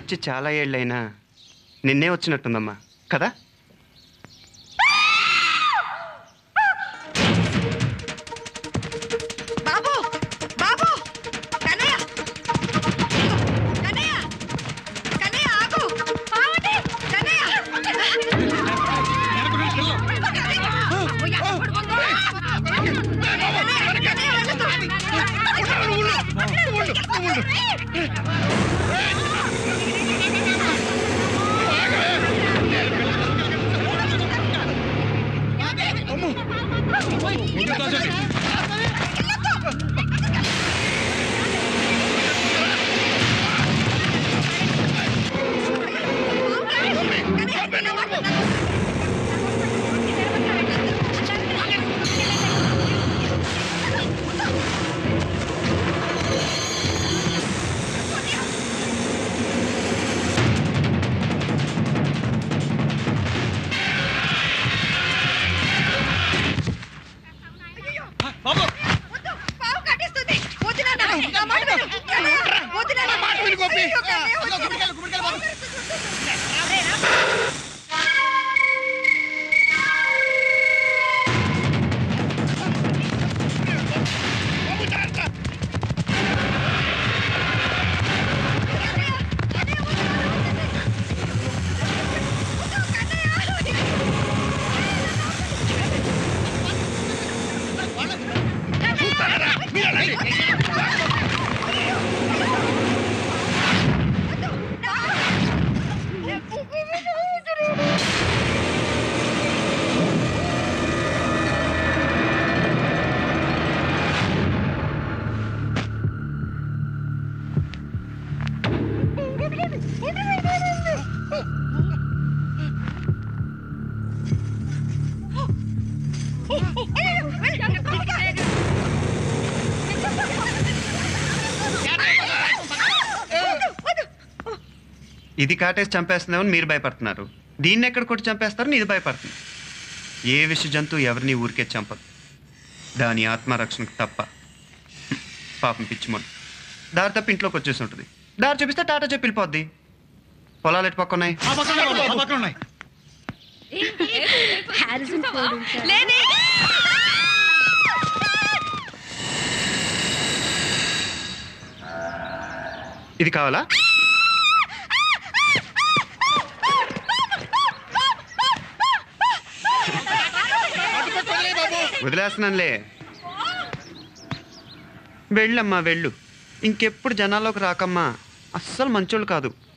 వచ్చి చాలా ఏళ్ళైనా నిన్నే వచ్చినట్టుందమ్మా కదా బాబు బాబు కన్నయ్య కన్నయ్య కన్నయ్య ఆగు ఆగండి కన్నయ్య బాబు పావు కట్టేస్తుంది వద్దు నాన్న నా మాట విను కన్నయ్య వద్దు నాన్న మాట విను, గోపి. అయ్యో, కన్నయ్య, ఇదిగో, వద్దు. గుమ్మడికాయలు, గుమ్మడికాయలు, బాబు. ఇది కాటేసి చంపేస్తున్నామని మీరు భయపడుతున్నారు దీన్ని ఎక్కడ కొట్టి చంపేస్తారని ఇది భయపడుతుంది ఏ విష జంతువు ఎవరిని ఊరికే చంపదు దాని ఆత్మరక్షణకు తప్ప హ్మ్. పాపం పిచ్చిమోడు దారి తప్ప ఇంట్లోకి వచ్చేసి ఉంటుంది దారి చూపిస్తే టాటా చెప్పి వెళ్ళిపోద్ది పొలాలు ఎటు పక్క ఉన్నాయి ఆ పక్కన ఉన్నాయి బాబు, ఆ పక్కన ఉన్నాయి హారిసన్ ఫోర్డ్ ఉంటాడు. లేని ఇది కావాలా అటుపక్క వదిలేయ్ బాబు వదిలేస్తున్నానులే వెళ్ళమ్మా వెళ్ళు ఇంకెప్పుడు జనాల్లోకి రాకమ్మా అస్సలు మంచోళ్ళు కాదు